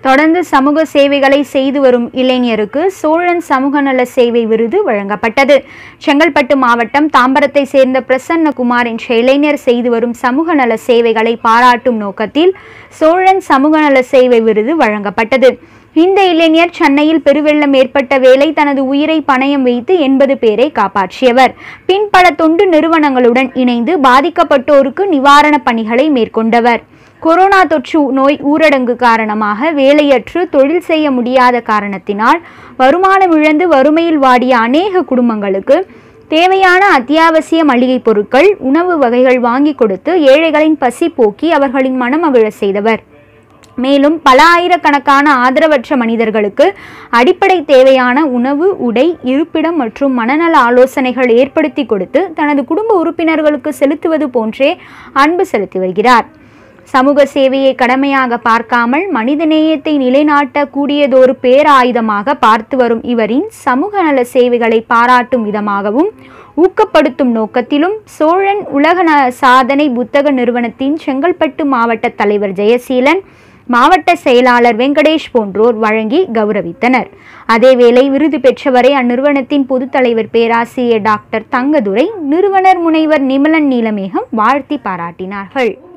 தொடர்ந்து சமூக சேவைகளை செய்து வரும் இளைஞருக்கு சோழன் சமூக நல சேவை விருது வழங்கப்பட்டது செங்கல்பட்டு மாவட்டம் தாம்பரத்தை சேர்ந்த பிரசன்னகுமார் என்ற இளைஞர் செய்து வரும் சமூக நல சேவைகளை பாராட்டும் நோக்கத்தில் சோழன் சமூக நல சேவை விருது வழங்கப்பட்டது இந்த இளைஞர் சென்னையில் பெருவெள்ளம் ஏற்பட்ட வேளை தனது உயிரை பணயம் வைத்து எண்பது பேரை காப்பாற்றியவர் பின் பல தொண்டு நிறுவனங்களுடன் இணைந்து பாதிக்கப்பட்டோருக்கு நிவாரணப் பணிகளை மேற்கொண்டவர் கொரோனா தொற்று நோய் ஊரடங்கு காரணமாக வேலையற்று தொழில் செய்ய முடியாத காரணத்தினால் வருமானம் இழந்து வறுமையில் வாடிய அநேக குடும்பங்களுக்கு தேவையான அத்தியாவசிய மளிகை பொருட்கள் உணவு வகைகள் வாங்கி கொடுத்து ஏழைகளின் பசி போக்கி அவர்களின் மனமகிழ செய்தவர் மேலும் பல ஆயிரக்கணக்கான ஆதரவற்ற மனிதர்களுக்கு அடிப்படை தேவையான உணவு உடை இருப்பிடம் மற்றும் மனநல ஆலோசனைகள் ஏற்படுத்தி கொடுத்து தனது குடும்ப உறுப்பினர்களுக்கு செலுத்துவது போன்றே அன்பு செலுத்தி வருகிறார் சமூக சேவையை கடமையாக பார்க்காமல் மனிதநேயத்தை நிலைநாட்ட கூடியதொரு பேராயுதமாக பார்த்து வரும் இவரின் சமூக நல சேவைகளை பாராட்டும் விதமாகவும் ஊக்கப்படுத்தும் நோக்கத்திலும் சோழன் உலக ந- சாதனை புத்தக நிறுவனத்தின் செங்கல்பட்டு மாவட்ட தலைவர் ஜெயசீலன் மாவட்ட செயலாளர் வெங்கடேஷ் போன்றோர் வழங்கி கௌரவித்தனர் அதேவேளை விருது பெற்றவரை அந்நிறுவனத்தின் பொதுத் தலைவர் பேராசிரியர் டாக்டர் தங்கதுரை நிறுவனர் முனைவர் நிமலன் நீலமேகம் வாழ்த்தி பாராட்டினார்கள்